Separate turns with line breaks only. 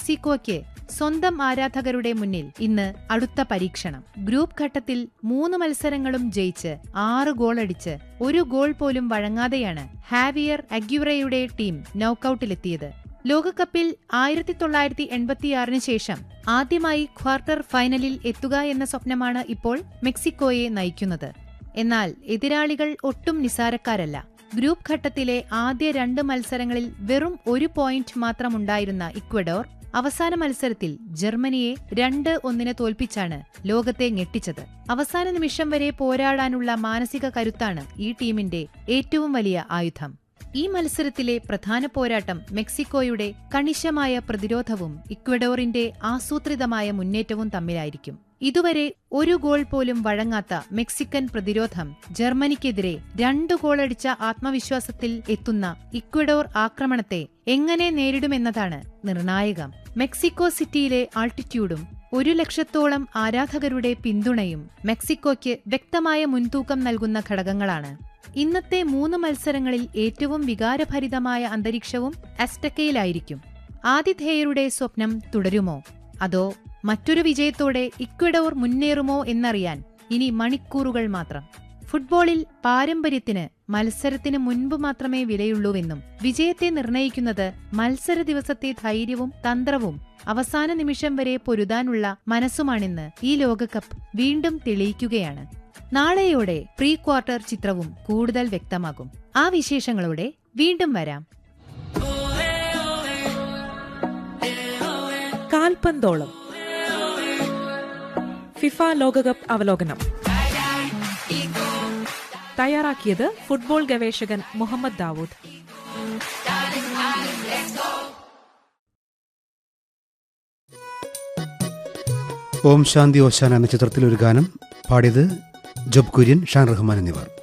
മെക്സിക്കോയ്ക്ക് സ്വന്തം ആരാധകരുടെ മുന്നിൽ ഇന്ന് അടുത്ത പരീക്ഷണം ഗ്രൂപ്പ് ഘട്ടത്തിൽ മൂന്ന് മത്സരങ്ങളും ജയിച്ച് ആറ് ഗോളടിച്ച് ഒരു ഗോൾ പോലും വഴങ്ങാതെയാണ് ഹാവിയർ അഗ്യുറയുടെ ടീം നൌക്കൌട്ടിലെത്തിയത് ലോകകപ്പിൽ ആയിരത്തി തൊള്ളായിരത്തി എൺപത്തിയാറിന് ശേഷം ആദ്യമായി ക്വാർട്ടർ ഫൈനലിൽ എത്തുക എന്ന സ്വപ്നമാണ് ഇപ്പോൾ മെക്സിക്കോയെ നയിക്കുന്നത് എന്നാൽ എതിരാളികൾ ഒട്ടും നിസാരക്കാരല്ല ഗ്രൂപ്പ് ഘട്ടത്തിലെ ആദ്യ രണ്ട് മത്സരങ്ങളിൽ വെറും ഒരു പോയിന്റ് മാത്രമുണ്ടായിരുന്ന ഇക്വഡോർ അവസാന മത്സരത്തിൽ ജർമ്മനിയെ രണ്ട് ഒന്നിന് തോൽപ്പിച്ചാണ് ലോകത്തെ ഞെട്ടിച്ചത് അവസാന നിമിഷം വരെ പോരാടാനുള്ള മാനസിക കരുത്താണ് ഈ ടീമിന്റെ ഏറ്റവും വലിയ ആയുധം ഈ മത്സരത്തിലെ പ്രധാന പോരാട്ടം മെക്സിക്കോയുടെ കണിശമായ പ്രതിരോധവും ഇക്വഡോറിന്റെ ആസൂത്രിതമായ മുന്നേറ്റവും തമ്മിലായിരിക്കും ഇതുവരെ ഒരു ഗോൾ പോലും വഴങ്ങാത്ത മെക്സിക്കൻ പ്രതിരോധം ജർമ്മനിക്കെതിരെ രണ്ടു ഗോളടിച്ച ആത്മവിശ്വാസത്തിൽ എത്തുന്ന ഇക്വഡോർ ആക്രമണത്തെ എങ്ങനെ നേരിടുമെന്നതാണ് നിർണായകം മെക്സിക്കോ സിറ്റിയിലെ ആൾട്ടിറ്റ്യൂഡും ഒരു ലക്ഷത്തോളം ആരാധകരുടെ പിന്തുണയും മെക്സിക്കോയ്ക്ക് വ്യക്തമായ മുൻതൂക്കം നൽകുന്ന ഘടകങ്ങളാണ് ഇന്നത്തെ മൂന്ന് മത്സരങ്ങളിൽ ഏറ്റവും വികാരഭരിതമായ അന്തരീക്ഷവും അസ്റ്റക്കയിലായിരിക്കും ആതിഥേയരുടെ സ്വപ്നം തുടരുമോ അതോ മറ്റൊരു വിജയത്തോടെ ഇക്വഡോർ മുന്നേറുമോ എന്നറിയാൻ ഇനി മണിക്കൂറുകൾ മാത്രം ഫുട്ബോളിൽ പാരമ്പര്യത്തിന് മത്സരത്തിന് മുൻപ് മാത്രമേ വിലയുള്ളൂവെന്നും വിജയത്തെ നിർണയിക്കുന്നത് മത്സര ദിവസത്തെ ധൈര്യവും തന്ത്രവും അവസാന നിമിഷം വരെ പൊരുതാനുള്ള മനസ്സുമാണെന്ന് ഈ ലോകകപ്പ് വീണ്ടും തെളിയിക്കുകയാണ് നാളെയോടെ പ്രീ ക്വാർട്ടർ ചിത്രവും കൂടുതൽ വ്യക്തമാകും ആ വിശേഷങ്ങളോടെ വീണ്ടും വരാം
കാൽപന്തോളം ഫിഫ ലോകകപ്പ് അവലോകനം തയ്യാറാക്കിയത് ഫുട്ബോൾ ഗവേഷകൻ മുഹമ്മദ് ദാവൂദ്
ഓം ശാന്തി ഓശാന എന്ന ചിത്രത്തിൽ ഒരു ഗാനം പാടിയത് ജബ് കുര്യൻ ഷാൻ റഹ്മാൻ എന്നിവർ